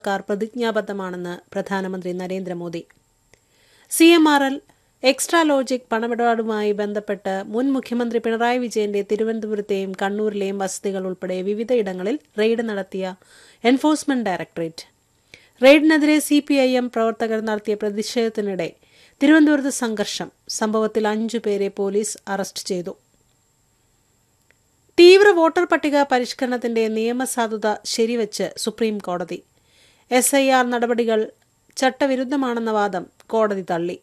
സർക്കാർ പ്രതിജ്ഞാബദ്ധമാണെന്ന് പ്രധാനമന്ത്രി Narendra Modi C M R L extra logic പണമിടപാടുമായി ബന്ധപ്പെട്ട് മുൻ മുഖ്യമന്ത്രി പിണറായി വിജയന്റെ തിരുവനന്തപുരത്തെയും കണ്ണൂരിലെയും വസതികൾ ഉൾപ്പെടെ വിവിധയിടങ്ങളിൽ റെയ്ഡ് നടത്തിയ എൻഫോഴ്സ്മെന്റ് ഡയറക്ടറേറ്റ് റെയ്ഡിനെതിരെ സി പി ഐ എം പ്രവർത്തകർ നടത്തിയ പ്രതിഷേധത്തിനിടെ തിരുവനന്തപുരത്ത് സംഘർഷം സംഭവത്തിൽ അഞ്ചു പേരെ പോലീസ് അറസ്റ്റ് ചെയ്തു തീവ്ര വോട്ടർ പട്ടിക പരിഷ്കരണത്തിന്റെ നിയമസാധുത ശരിവച്ച് സുപ്രീം കോടതി എസ് ഐ ആർ നടപടികൾ ചട്ടവിരുദ്ധമാണെന്ന വാദം കോടതി തള്ളി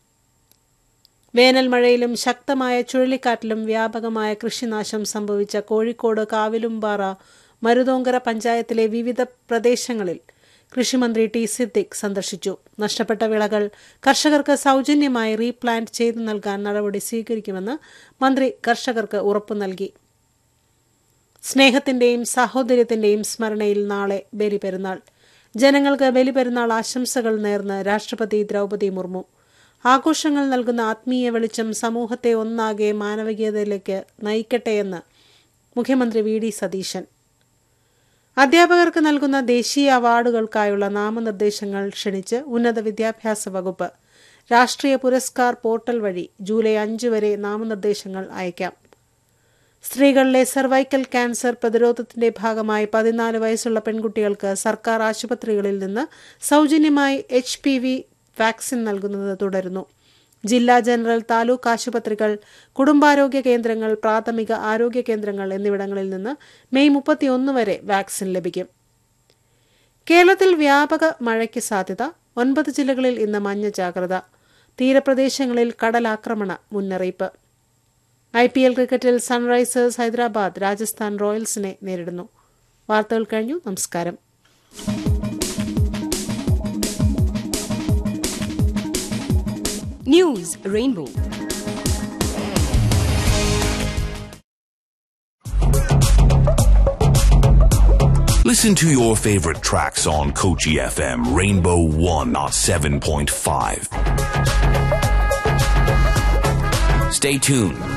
വേനൽ മഴയിലും ശക്തമായ ചുഴലിക്കാറ്റിലും വ്യാപകമായ കൃഷിനാശം സംഭവിച്ച കോഴിക്കോട് കാവിലുംപാറ മരുതോങ്കര പഞ്ചായത്തിലെ വിവിധ പ്രദേശങ്ങളിൽ കൃഷിമന്ത്രി ടി സിദ്ദിഖ് സന്ദർശിച്ചു നഷ്ടപ്പെട്ട വിളകൾ കർഷകർക്ക് സൗജന്യമായി റീപ്ലാന്റ് ചെയ്തു നൽകാൻ നടപടി സ്വീകരിക്കുമെന്ന് മന്ത്രി കർഷകർക്ക് ഉറപ്പു നൽകി സ്നേഹത്തിന്റെയും സാഹോദര്യത്തിന്റെയും സ്മരണയിൽ നാളെ ബലിപെരുന്നാൾ ജനങ്ങൾക്ക് ബലിപെരുന്നാൾ ആശംസകൾ നേർന്ന് രാഷ്ട്രപതി ദ്രൗപദി മുർമു ആഘോഷങ്ങൾ നൽകുന്ന ആത്മീയ വെളിച്ചം സമൂഹത്തെ ഒന്നാകെ മാനവികതയിലേക്ക് നയിക്കട്ടെയെന്ന് മുഖ്യമന്ത്രി വി ഡി സതീശൻ അധ്യാപകർക്ക് നൽകുന്ന ദേശീയ അവാർഡുകൾക്കായുള്ള നാമനിർദ്ദേശങ്ങൾ ക്ഷണിച്ച് ഉന്നത വിദ്യാഭ്യാസ വകുപ്പ് രാഷ്ട്രീയ പുരസ്കാർ പോർട്ടൽ വഴി ജൂലൈ അഞ്ച് വരെ നാമനിർദ്ദേശങ്ങൾ അയക്കാം സ്ത്രീകളിലെ സർവൈക്കൽ ക്യാൻസർ പ്രതിരോധത്തിന്റെ ഭാഗമായി പതിനാല് വയസ്സുള്ള പെൺകുട്ടികൾക്ക് സർക്കാർ ആശുപത്രികളിൽ നിന്ന് സൗജന്യമായി എച്ച് പി വി വാക്സിൻ നൽകുന്നത് തുടരുന്നു ജില്ലാ ജനറൽ താലൂക്ക് ആശുപത്രികൾ കുടുംബാരോഗ്യ കേന്ദ്രങ്ങൾ പ്രാഥമിക ആരോഗ്യ കേന്ദ്രങ്ങൾ എന്നിവിടങ്ങളിൽ നിന്ന് മെയ് മുപ്പത്തിയൊന്ന് വരെ വാക്സിൻ ലഭിക്കും കേരളത്തിൽ വ്യാപക മഴയ്ക്ക് സാധ്യത ഒൻപത് ജില്ലകളിൽ ഇന്ന് മഞ്ഞ ജാഗ്രത തീരപ്രദേശങ്ങളിൽ കടലാക്രമണ മുന്നറിയിപ്പ് ഐ പി എൽ ക്രിക്കറ്റിൽ സൺറൈസേഴ്സ് ഹൈദരാബാദ് രാജസ്ഥാൻ റോയൽസിനെ നേരിടുന്നു വാർത്തകൾ കഴിഞ്ഞു നമസ്കാരം News Rainbow. Listen to your favorite tracks on Kochi FM Rainbow 107.5. Stay tuned